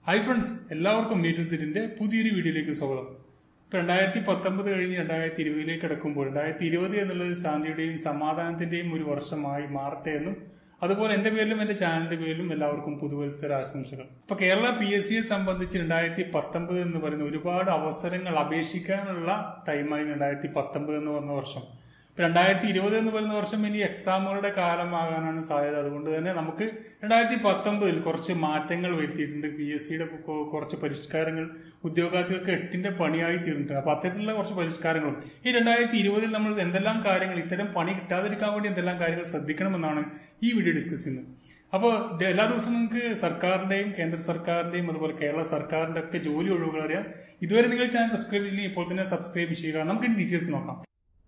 hi friends എല്ലാവർക്കും meet സിറ്റിന്റെ പുതിയൊരു വീഡിയോയിലേക്ക് സ്വാഗതം ഇപ്പൊ രണ്ടായിരത്തി പത്തൊമ്പത് കഴിഞ്ഞ് രണ്ടായിരത്തി ഇരുപതിലേക്ക് കിടക്കുമ്പോൾ രണ്ടായിരത്തി ഇരുപത് എന്നുള്ളത് ശാന്തിയുടെയും സമാധാനത്തിന്റെയും ഒരു വർഷമായി മാറട്ടെ എന്നും അതുപോലെ എന്റെ പേരിലും എന്റെ ചാനലിന്റെ പേരിലും എല്ലാവർക്കും പുതുവത്സര ആശംസകൾ ഇപ്പൊ കേരള പി എസ് സിയെ സംബന്ധിച്ച് രണ്ടായിരത്തി പത്തൊമ്പത് എന്ന് പറയുന്ന ഒരുപാട് അവസരങ്ങൾ അപേക്ഷിക്കാനുള്ള ടൈമായി രണ്ടായിരത്തി പത്തൊമ്പത് എന്ന് പറഞ്ഞ വർഷം രണ്ടായിരത്തി ഇരുപത് എന്ന് പറയുന്ന വർഷം ഇനി എക്സാമുകളുടെ കാലമാകാനാണ് സാധ്യത അതുകൊണ്ട് തന്നെ നമുക്ക് രണ്ടായിരത്തി പത്തൊമ്പതിൽ കുറച്ച് മാറ്റങ്ങൾ വരുത്തിയിട്ടുണ്ട് പി എസ് സിയുടെ കുറച്ച് പരിഷ്കാരങ്ങൾ ഉദ്യോഗാർത്ഥികൾക്ക് എട്ടിന്റെ പണിയായി തീർന്നിട്ടുണ്ട് അപ്പൊ അത്തരത്തിലുള്ള കുറച്ച് പരിഷ്കാരങ്ങളും ഈ രണ്ടായിരത്തി ഇരുപതിൽ നമ്മൾ എന്തെല്ലാം കാര്യങ്ങൾ ഇത്തരം പണി കിട്ടാതിരിക്കാൻ വേണ്ടി എന്തെല്ലാം കാര്യങ്ങൾ ശ്രദ്ധിക്കണമെന്നാണ് ഈ വീഡിയോ ഡിസ്കസ് ചെയ്യുന്നത് അപ്പോൾ എല്ലാ ദിവസവും നിങ്ങൾക്ക് സർക്കാരിന്റെയും കേന്ദ്ര സർക്കാരിന്റെയും അതുപോലെ കേരള സർക്കാരിന്റെ ഒക്കെ ജോലി ഒഴിവുകൾ അറിയാം ഇതുവരെ നിങ്ങൾ ചാനൽ സബ്സ്ക്രൈബ് ചെയ്യില്ലെങ്കിൽ ഇപ്പോൾ തന്നെ സബ്സ്ക്രൈബ് ചെയ്യുക നമുക്ക് ഡീറ്റെയിൽസ് നോക്കാം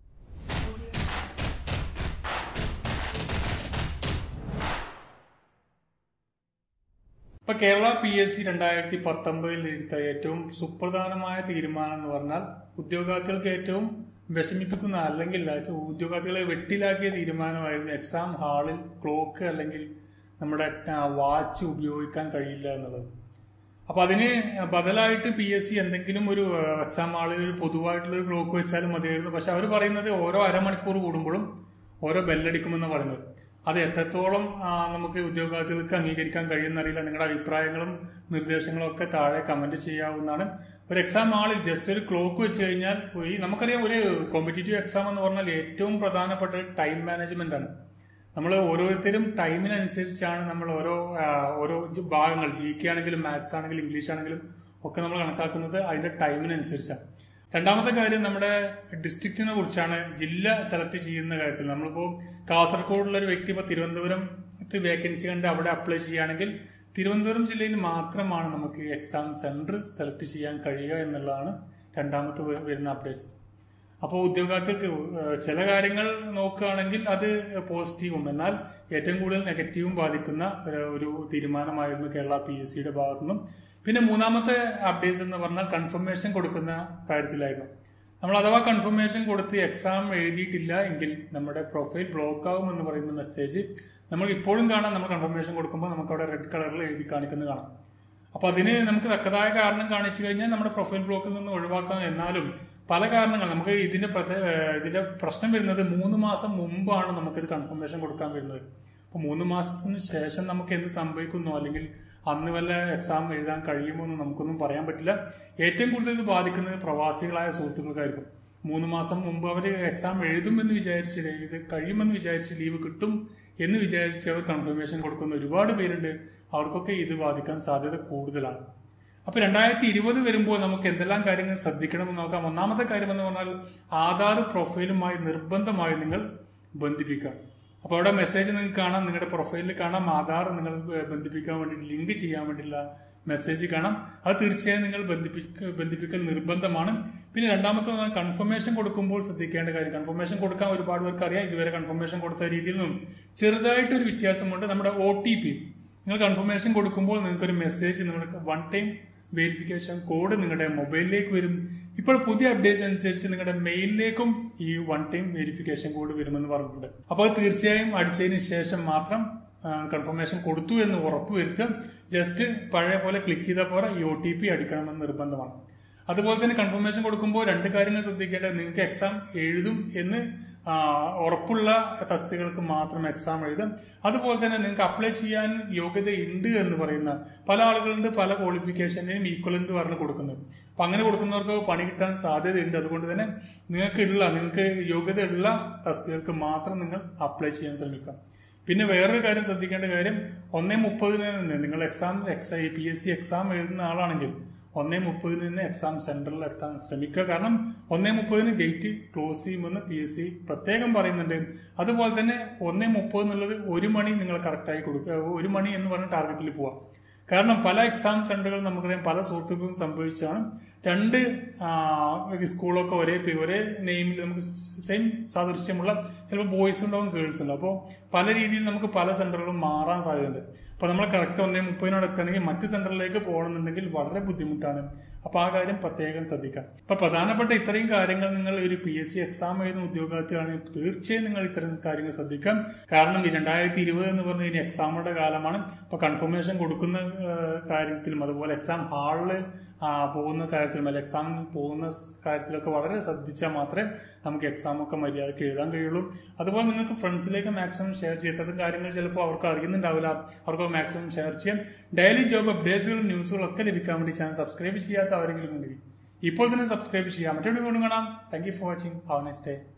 ഇപ്പൊ കേരള പി എസ് സി രണ്ടായിരത്തി പത്തൊമ്പതിൽ എടുത്ത ഏറ്റവും സുപ്രധാനമായ തീരുമാനം എന്ന് പറഞ്ഞാൽ ഉദ്യോഗാർത്ഥികൾക്ക് ഏറ്റവും വിഷമിപ്പിക്കുന്ന അല്ലെങ്കിൽ ഉദ്യോഗാർത്ഥികളെ വെട്ടിലാക്കിയ തീരുമാനമായിരുന്നു എക്സാം ഹാളിൽ ക്ലോക്ക് അല്ലെങ്കിൽ നമ്മുടെ വാച്ച് ഉപയോഗിക്കാൻ കഴിയില്ല എന്നുള്ളത് അപ്പൊ അതിന് ബദലായിട്ട് പി എസ് സി എന്തെങ്കിലും ഒരു എക്സാം ഹാളിൽ ഒരു പൊതുവായിട്ടുള്ള ഒരു ക്ലോക്ക് വെച്ചാലും മതിയായിരുന്നു പക്ഷെ അവർ പറയുന്നത് ഓരോ അരമണിക്കൂർ കൂടുമ്പോഴും ഓരോ ബെല്ലടിക്കുമെന്ന് പറയുന്നത് അത് എത്രത്തോളം നമുക്ക് ഉദ്യോഗാർത്ഥികൾക്ക് അംഗീകരിക്കാൻ കഴിയുന്നറിയില്ല നിങ്ങളുടെ അഭിപ്രായങ്ങളും നിർദ്ദേശങ്ങളും ഒക്കെ താഴെ കമന്റ് ചെയ്യാവുന്നതാണ് ഒരു എക്സാം ആളിൽ ജസ്റ്റ് ഒരു ക്ലോക്ക് വെച്ച് കഴിഞ്ഞാൽ ഈ നമുക്കറിയാം ഒരു കോമ്പറ്റേറ്റീവ് എക്സാം എന്ന് പറഞ്ഞാൽ ഏറ്റവും പ്രധാനപ്പെട്ട ടൈം മാനേജ്മെന്റ് ആണ് നമ്മൾ ഓരോരുത്തരും ടൈമിനനുസരിച്ചാണ് നമ്മൾ ഓരോ ഓരോ ഭാഗങ്ങൾ ജി കെ ആണെങ്കിലും മാത്സ് ആണെങ്കിലും ഇംഗ്ലീഷ് ആണെങ്കിലും ഒക്കെ നമ്മൾ കണക്കാക്കുന്നത് അതിന്റെ ടൈമിനനുസരിച്ചാണ് രണ്ടാമത്തെ കാര്യം നമ്മുടെ ഡിസ്ട്രിക്റ്റിനെ കുറിച്ചാണ് ജില്ല സെലക്ട് ചെയ്യുന്ന കാര്യത്തിൽ നമ്മളിപ്പോ കാസർഗോഡുള്ള ഒരു വ്യക്തി ഇപ്പൊ തിരുവനന്തപുരം വേക്കൻസി കണ്ട് അവിടെ അപ്ലൈ ചെയ്യുകയാണെങ്കിൽ തിരുവനന്തപുരം ജില്ലയിൽ മാത്രമാണ് നമുക്ക് എക്സാം സെന്റർ സെലക്ട് ചെയ്യാൻ കഴിയുക എന്നുള്ളതാണ് രണ്ടാമത്തെ വരുന്ന അപ്ഡേറ്റ്സ് അപ്പോൾ ഉദ്യോഗാർത്ഥികൾക്ക് ചില കാര്യങ്ങൾ നോക്കുകയാണെങ്കിൽ അത് പോസിറ്റീവും എന്നാൽ ഏറ്റവും കൂടുതൽ നെഗറ്റീവും ബാധിക്കുന്ന ഒരു തീരുമാനമായിരുന്നു കേരള പി എസ് സിയുടെ ഭാഗത്തുനിന്നും പിന്നെ മൂന്നാമത്തെ അപ്ഡേറ്റ്സ് എന്ന് പറഞ്ഞാൽ കൺഫർമേഷൻ കൊടുക്കുന്ന കാര്യത്തിലായിരുന്നു നമ്മൾ അഥവാ കൺഫർമേഷൻ കൊടുത്ത് എക്സാം എഴുതിയിട്ടില്ല എങ്കിൽ നമ്മുടെ പ്രൊഫൈൽ ബ്ലോക്ക് ആവും എന്ന് പറയുന്ന മെസ്സേജ് നമ്മൾ ഇപ്പോഴും കാണാം നമ്മൾ കൺഫർമേഷൻ കൊടുക്കുമ്പോൾ നമുക്ക് അവിടെ റെഡ് കളറിൽ എഴുതി കാണിക്കുന്നത് കാണാം അപ്പൊ അതിന് നമുക്ക് തക്കതായ കാരണം കാണിച്ചു കഴിഞ്ഞാൽ നമ്മുടെ പ്രൊഫൈൽ ബ്ലോക്കിൽ നിന്ന് ഒഴിവാക്കാം എന്നാലും പല കാരണങ്ങൾ നമുക്ക് ഇതിന്റെ ഇതിന്റെ പ്രശ്നം വരുന്നത് മൂന്ന് മാസം മുമ്പാണ് നമുക്കിത് കൺഫർമേഷൻ കൊടുക്കാൻ വരുന്നത് അപ്പൊ മൂന്ന് മാസത്തിന് ശേഷം നമുക്ക് എന്ത് സംഭവിക്കുന്നു അല്ലെങ്കിൽ അന്ന് വല്ല എക്സാം എഴുതാൻ കഴിയുമോ എന്ന് നമുക്കൊന്നും പറയാൻ പറ്റില്ല ഏറ്റവും കൂടുതൽ ഇത് ബാധിക്കുന്നത് പ്രവാസികളായ സുഹൃത്തുക്കൾക്കായിരിക്കും മൂന്ന് മാസം മുമ്പ് അവർ എക്സാം എഴുതുമെന്ന് വിചാരിച്ച് ഇത് കഴിയുമെന്ന് വിചാരിച്ച് ലീവ് കിട്ടും എന്ന് വിചാരിച്ച് അവർ കൺഫർമേഷൻ കൊടുക്കുന്ന ഒരുപാട് പേരുണ്ട് അവർക്കൊക്കെ ഇത് ബാധിക്കാൻ സാധ്യത കൂടുതലാണ് അപ്പൊ രണ്ടായിരത്തി ഇരുപത് വരുമ്പോൾ നമുക്ക് എന്തെല്ലാം കാര്യങ്ങൾ ശ്രദ്ധിക്കണമെന്ന് നോക്കാം ഒന്നാമത്തെ കാര്യം എന്ന് പറഞ്ഞാൽ ആധാർ പ്രൊഫൈലുമായി നിർബന്ധമായി നിങ്ങൾ ബന്ധിപ്പിക്കുക അപ്പൊ അവിടെ മെസ്സേജ് നിങ്ങൾക്ക് കാണാം നിങ്ങളുടെ പ്രൊഫൈലിൽ കാണാം ആധാർ നിങ്ങൾ ബന്ധിപ്പിക്കാൻ വേണ്ടി ലിങ്ക് ചെയ്യാൻ വേണ്ടിയുള്ള മെസ്സേജ് കാണാം അത് തീർച്ചയായും നിങ്ങൾ ബന്ധിപ്പിക്ക ബന്ധിപ്പിക്കൽ നിർബന്ധമാണ് പിന്നെ രണ്ടാമത്തെ കൺഫർമേഷൻ കൊടുക്കുമ്പോൾ ശ്രദ്ധിക്കേണ്ട കാര്യം കൺഫർമേഷൻ കൊടുക്കാൻ ഒരുപാട് പേർക്ക് അറിയാം ഇതുവരെ കൺഫർമേഷൻ കൊടുത്ത രീതിയിൽ നിന്നും ചെറുതായിട്ടൊരു വ്യത്യാസമുണ്ട് നമ്മുടെ ഒ ടി പി നിങ്ങൾ കൺഫർമേഷൻ കൊടുക്കുമ്പോൾ നിങ്ങൾക്ക് ഒരു മെസ്സേജ് നമ്മുടെ വൺ ടൈം വെരിഫിക്കേഷൻ കോഡ് നിങ്ങളുടെ മൊബൈലിലേക്ക് വരും ഇപ്പോൾ പുതിയ അപ്ഡേറ്റ്സ് അനുസരിച്ച് നിങ്ങളുടെ മെയിലിലേക്കും ഈ വൺ ടൈം വെരിഫിക്കേഷൻ കോഡ് വരുമെന്ന് പറഞ്ഞിട്ടുണ്ട് അപ്പോൾ അത് തീർച്ചയായും അടിച്ചതിന് ശേഷം മാത്രം കൺഫർമേഷൻ കൊടുത്തു എന്ന് ഉറപ്പുവരുത്തുക ജസ്റ്റ് പഴയ പോലെ ക്ലിക്ക് ചെയ്ത പോലെ ഈ ഒ ടി പി അടിക്കണമെന്ന് നിർബന്ധമാണ് അതുപോലെ തന്നെ കൺഫർമേഷൻ കൊടുക്കുമ്പോൾ രണ്ട് കാര്യങ്ങൾ ശ്രദ്ധിക്കേണ്ടത് നിങ്ങൾക്ക് എക്സാം എഴുതും എന്ന് ഉറപ്പുള്ള തസ്തികൾക്ക് മാത്രം എക്സാം എഴുതാം അതുപോലെ തന്നെ നിങ്ങൾക്ക് അപ്ലൈ ചെയ്യാൻ യോഗ്യത ഉണ്ട് എന്ന് പറയുന്ന പല ആളുകളുണ്ട് പല ക്വാളിഫിക്കേഷനെയും ഈക്വലന്റ് പറഞ്ഞ് കൊടുക്കുന്നത് അപ്പൊ അങ്ങനെ കൊടുക്കുന്നവർക്ക് പണി കിട്ടാൻ സാധ്യതയുണ്ട് അതുകൊണ്ട് തന്നെ നിങ്ങൾക്കുള്ള നിങ്ങൾക്ക് യോഗ്യത ഉള്ള തസ്തികൾക്ക് മാത്രം നിങ്ങൾ അപ്ലൈ ചെയ്യാൻ ശ്രമിക്കുക പിന്നെ വേറൊരു കാര്യം ശ്രദ്ധിക്കേണ്ട കാര്യം ഒന്നേ മുപ്പതിന് നിങ്ങൾ exam exam P S C exam എഴുതുന്ന ആളാണെങ്കിൽ ഒന്നേ മുപ്പതിന് തന്നെ എക്സാം സെന്ററിൽ എത്താൻ ശ്രമിക്കുക കാരണം ഒന്നേ മുപ്പതിന് ഗേറ്റ് ക്ലോസ് ചെയ്യുമെന്ന് പി എസ് സി പ്രത്യേകം പറയുന്നുണ്ട് അതുപോലെ തന്നെ ഒന്നേ മുപ്പത് എന്നുള്ളത് ഒരു മണി നിങ്ങൾ കറക്റ്റായി കൊടുക്കുക ഒരു മണി എന്ന് പറഞ്ഞ ടാർഗറ്റിൽ പോവാം കാരണം പല എക്സാം സെന്ററുകൾ നമുക്കറിയാം പല സുഹൃത്തുക്കളും സംഭവിച്ചാണ് രണ്ട് സ്കൂളൊക്കെ ഒരേ ഒരേ നെയിമിൽ നമുക്ക് സെയിം സാദൃശ്യമുള്ള ചിലപ്പോൾ ബോയ്സ് ഉണ്ടാവും ഗേൾസ് ഉണ്ടാവും അപ്പോൾ പല രീതിയിൽ നമുക്ക് പല സെന്ററുകളും മാറാൻ സാധ്യതയുണ്ട് അപ്പൊ നമ്മൾ കറക്റ്റ് ഒന്നേ മുപ്പതിനോട് എത്തണമെങ്കിൽ മറ്റ് സെന്ററിലേക്ക് പോകണമെന്നുണ്ടെങ്കിൽ വളരെ ബുദ്ധിമുട്ടാണ് അപ്പൊ ആ കാര്യം പ്രത്യേകം ശ്രദ്ധിക്കാം അപ്പൊ പ്രധാനപ്പെട്ട ഇത്രയും കാര്യങ്ങൾ നിങ്ങൾ ഒരു പി എസ് സി എക്സാം എഴുതുന്ന ഉദ്യോഗാർത്ഥികളാണെങ്കിൽ തീർച്ചയായും നിങ്ങൾ ഇത്തരം കാര്യങ്ങൾ ശ്രദ്ധിക്കാം കാരണം ഈ രണ്ടായിരത്തി ഇരുപത് എന്ന് പറഞ്ഞ ഇനി എക്സാമുടെ കാലമാണ് അപ്പൊ കൺഫർമേഷൻ കൊടുക്കുന്ന കാര്യത്തിലും അതുപോലെ എക്സാം ഹാളിൽ പോകുന്ന കാര്യത്തിലും അല്ലെങ്കിൽ എക്സാം പോകുന്ന കാര്യത്തിലൊക്കെ വളരെ ശ്രദ്ധിച്ചാൽ മാത്രമേ നമുക്ക് എക്സാം ഒക്കെ മര്യാദയ്ക്ക് എഴുതാൻ കഴിയുള്ളൂ അതുപോലെ നിങ്ങൾക്ക് ഫ്രണ്ട്സിലേക്ക് മാക്സിമം ഷെയർ ചെയ്യാത്ത കാര്യങ്ങൾ ചിലപ്പോൾ അവർക്ക് അറിയുന്നുണ്ടാവില്ല അവർക്ക് മാക്സിമം ഷെയർ ചെയ്യാം ഡെയിലി ജോബ് അപ്ഡേറ്റ്സുകളും ന്യൂസുകളും ഒക്കെ ലഭിക്കാൻ വേണ്ടി ചാനൽ സബ്സ്ക്രൈബ് ചെയ്യാത്ത ആരെങ്കിലും ഉണ്ടെങ്കിൽ ഇപ്പോൾ തന്നെ സബ്സ്ക്രൈബ് ചെയ്യാം മറ്റൊരു വീണ്ടും കാണാം thank you for watching have next day